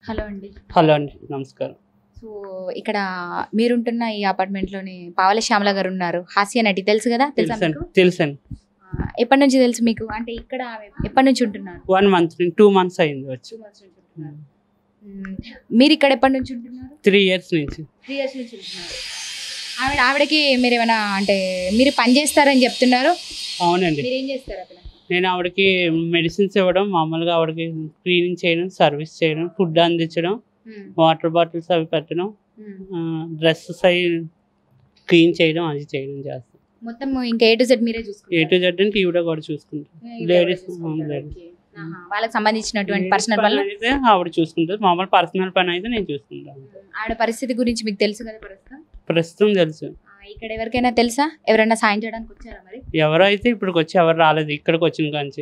Hello అండి hello అండి నమస్కారం సో ఇక్కడ మీరుంటున్న ఈ అపార్ట్మెంట్ లోని పావల శ్యామల గారు ఉన్నారు హాస్య నటి తెలుసు కదా తెలుసా తెలుసండి మీకు? తెలుసండి ఆ, ఎప్పటి నుంచి తెలుసు మీకు అంటే ఇక్కడ ఆమె ఎప్పటి నుంచి ఉంటున్నారు వన్ మంత్ టూ మంత్స్ అయింది వచ్చి Two months నుంచి ఉంటున్నారు. మ్మ్. మీరు ఇక్కడ ఎప్పటి నుంచి ఉంటున్నారు త్రీ ఇయర్స్ నుంచి త్రీ ఇయర్స్ నుంచి ఉంటున్నారు ఆవిడ ఆవిడకి మీరు ఏమైనా అంటే మీరు పని చేస్తారని చెప్తున్నారు అవునండి మీరు ఏం చేస్తారు అక్కడ నేను ఆవిడకి మెడిసిన్స్ ఇవ్వడం మామూలుగా ఆవిడకి క్లీనింగ్ చేయడం సర్వీస్ చేయడం ఫుడ్ అందించడం మ్మ్. వాటర్ బాటిల్స్ అవి పెట్టడం మ్మ్. డ్రెస్సెస్ అవి క్లీన్ చేయడం అది చేయడం చేస్తాం మొత్తం ఇంకా ఏ టు జెడ్ మీరే ఏ చూసుకుంటారు టు జెడ్ అంటే ఈవిడ కూడా చూసుకుంటాం లేడీస్ లేడీస్ వాళ్ళకి సంబంధించినటువంటి పర్సనల్ పని పనులు అయితే ఆవిడ చూసుకుంటారు మామూలు పర్సనల్ పని అయితే నేను చూసుకుంటాను ఆవిడ పరిస్థితి గురించి మీకు తెలుసు కదా ప్రస్తుతం ప్రస్తుతం తెలుసు ఆ, ఇక్కడ ఎవరికైనా తెలుసా ఎవరైనా సాయం చేయడానికి వచ్చారా మరి ఎవరు అయితే ఇప్పటికి వచ్చి ఎవరు రాలేదు ఇక్కడికి వచ్చిన కాంచి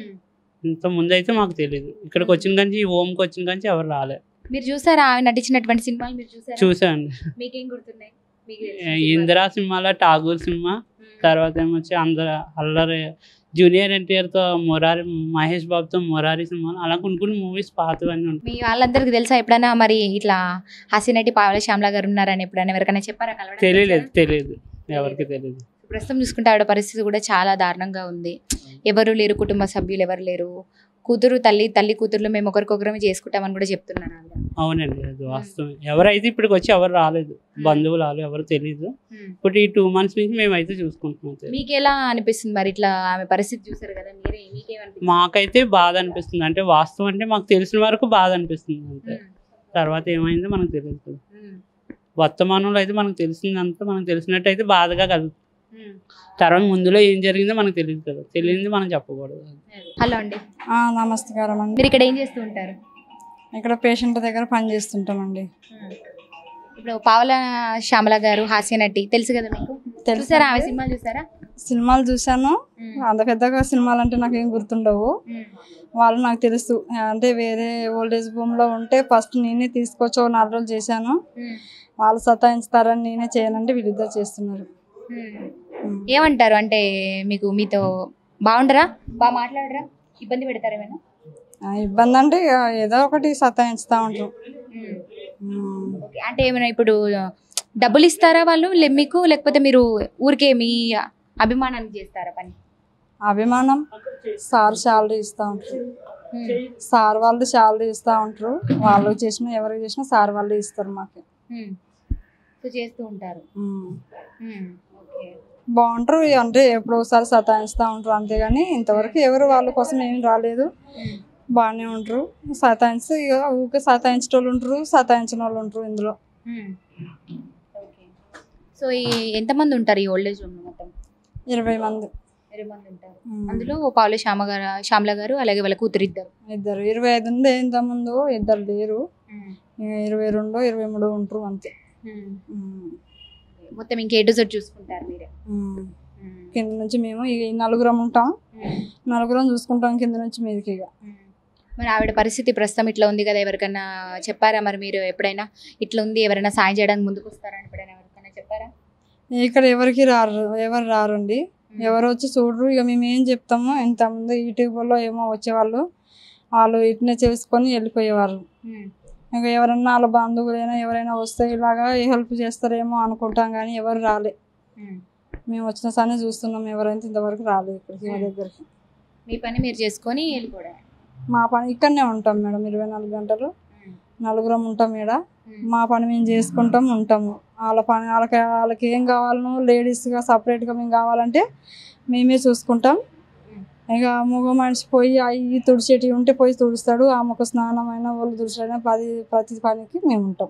ఇంత ముందు అయితే మాకు తెలియదు ఇక్కడికి వచ్చిన కాంచి ఈ హోమ్కి వచ్చిన కాంచి ఎవరు రాలేదు మీరు చూసారా ఆమె నటించినటువంటి సినిమాలు మీరు చూసారా చూసాను మీకేం గుర్తున్నాయి మీకు తెలిసిన సినిమాలు. ఇందిరా సినిమాలో టాగూర్ సినిమా మ్మ్. తర్వాత ఏమొచ్చి అందర అల్లరి జూనియర్ ఎన్టీఆర్ తో మొరారి మహేష్ బాబుతో మొరారి సినిమాలు అలా కొన్ని కొన్ని మూవీస్ పాతవన్నీ ఉంటాయి మీ వాళ్ళందరికి తెలుసా ఎప్పుడైనా మరి ఇట్లా హాస్యనటి పావల శ్యామల గారు ఉన్నారని ఎప్పుడైనా ఎవరికైనా చెప్పారా కలవడానికి తెలియలేదు వచ్చారా? తెలియదు ఎవరికి తెలియదు ప్రస్తుతం చూసుకుంటే ఆవిడ పరిస్థితి కూడా చాలా దారుణంగా ఉంది ఎవరు లేరు కుటుంబ సభ్యులు ఎవరు లేరు కూతురు తల్లి తల్లి కూతుర్లు మేము ఒకరికొకరమే చేసుకుంటామని కూడా చెప్తున్నారు ఆవిడ అవునండి అది వాస్తవం ఎవరైతే ఇప్పటికి వచ్చి ఎవరు రాలేదు బంధువులు రాలేదు ఎవరు తెలియదు ఇప్పుడు ఈ టూ మంత్స్ నుంచి మేమైతే చూసుకుంటున్నాం తెలియదు. మీకు ఎలా అనిపిస్తుంది మరి ఇట్లా ఆమె పరిస్థితి చూసారు కదా మీరే మీకేమనిపిస్తుంది మాకైతే బాధ అనిపిస్తుంది అంటే వాస్తవం అంటే మాకు తెలిసిన వరకు బాధ అనిపిస్తుంది అంతే తర్వాత ఏమైందో మనకు తెలియదు కదా. వర్తమానంలో అయితే మనకు తెలిసిందంతా మనకు తెలిసినట్టు అయితే బాధగా కలుగుతుంది తర్వాత ముందులో ఏం జరిగిందో మనకు తెలియదు కదా తెలియంది మనం చెప్పకూడదు హలో అండి ఆ, నమస్కారం అండి మీరు ఇక్కడ ఏం చేస్తూ ఉంటారు ఇక్కడ పేషెంట్ దగ్గర పని చేస్తుంటామండి ఇప్పుడు పావల శ్యామల గారు హాస్య నటి తెలుసు కదా మీకు తెలుసు చూసారా ఆమె సినిమాలు చూసారా సినిమాలు చూశాను అంత పెద్దగా సినిమాలు అంటే నాకు ఏం గుర్తుండవు వాళ్ళు నాకు తెలుసు అంటే వేరే ఓల్డేజ్ లో ఉంటే ఫస్ట్ నేనే తీసుకొచ్చి ఒక నాలుగు రోజులు చేశాను వాళ్ళు సతాయించుతారని నేనే చేయనంటే వీళ్ళిద్దరు చేస్తున్నారు ఉమ్. ఏమంటారు అంటే మీకు మీతో బాగుండరా బాగా మాట్లాడరా ఇబ్బంది పెడతారు ఏమైనా ఆ, ఇబ్బంది అంటే ఇక ఏదో ఒకటి సతాయించుతా ఉంటారు ఉమ్. ఓకే అంటే ఏమైనా ఇప్పుడు డబ్బులు ఇస్తారా వాళ్ళు లే- మీకు లేకపోతే మీరు ఊరికే మీ అభిమానానికి చేస్తారా పని అభిమానం సార్ శాలరీ ఇస్తూ ఉంటారు సార్ వాళ్ళు శాలరీ ఇస్తూ ఉంటారు వాళ్ళు చేసిన ఎవరికి చేసినా సార్ వాళ్ళు ఇస్తారు మాకు సో చేస్తూ ఉంటారు ఉమ్. ఓకే బాగుంటారు అంటే ఎప్పుడో ఒకసారి సతాయిస్తూ ఉంటారు అంతేగాని ఇంతవరకు ఎవరు వాళ్ళ కోసం ఏం రాలేదు బాగానే ఉంటారు సతాయిస్తే ఇక ఊరికే సతాయించిన వాళ్ళు ఉంటారు సతాయించిన వాళ్ళు ఉంటారు ఇందులో ఓకే సో ఈ ఎంతమంది ఉంటారు ఈ ఓల్డ్ ఏజ్ హోమ్ మొత్తం ఇరవై మంది ఇరవై మంది ఉంటారు ఉమ్. అందులో పావుల శ్యామ గారు శ్యామల గారు అలాగే వాళ్ళ కూతురు ఇద్దరు ఇద్దరు ఇరవై ఐదు ఉంది ఇంతకుముందు ఇద్దరు లేరు ఇక ఇరవై రెండు ఇరవై మూడు ఉంటారు అంతే ఉమ్. మొత్తం ఇంకే టు జెడ్ చూసుకుంటారు మీరే ఉమ్. కింద నుంచి మేము ఈ నలుగురం ఉంటాం నలుగురం చూసుకుంటాం కింద నుంచి మీదకి ఇక మరి ఆవిడ పరిస్థితి ప్రస్తుతం ఇట్లా ఉంది కదా ఎవరికైనా చెప్పారా మరి మీరు ఎప్పుడైనా ఇట్లా ఉంది ఎవరైనా సాయం చేయడానికి ముందుకు వస్తారా అని ఎప్పుడైనా ఎవరికైనా చెప్పారా ఇక్కడ ఎవరికి రారు ఎవరు రారండి ఎవరు వచ్చి చూడరు ఇక మేము ఏం చెప్తాము ఇంతకుముందు యూట్యూబ్లో ఏమో వచ్చేవాళ్ళు వాళ్ళు ఇట్నే చేసుకొని వెళ్ళిపోయేవారు ఇంకా ఎవరన్నా వాళ్ళ బంధువులైనా ఎవరైనా వస్తే ఇలాగా హెల్ప్ చేస్తారేమో అనుకుంటాం కానీ ఎవరు రాలే మేము వచ్చిన సానే చూస్తున్నాం ఎవరైతే ఇంతవరకు రాలేదు ఇక్కడికి మా దగ్గరికి మీ పని మీరు చేసుకొని వెళ్ళిపోవడం మా పని ఇక్కడనే ఉంటాం మేడం ఇరవై నాలుగు గంటలు నలుగురం ఉంటాం ఈడ మా పని మేము చేసుకుంటాం ఉంటాము వాళ్ళ పని వాళ్ళకి వాళ్ళకి ఏం కావాలనో లేడీస్గా సపరేట్గా మేము కావాలంటే మేమే చూసుకుంటాం ఇక మగ మనిషి పోయి అవి తుడిచేటివి ఉంటే పోయి తుడుస్తాడు ఆమెకు స్నానం అయినా వాళ్ళు తుడిచైనా పది ప్రతి పనికి మేము ఉంటాం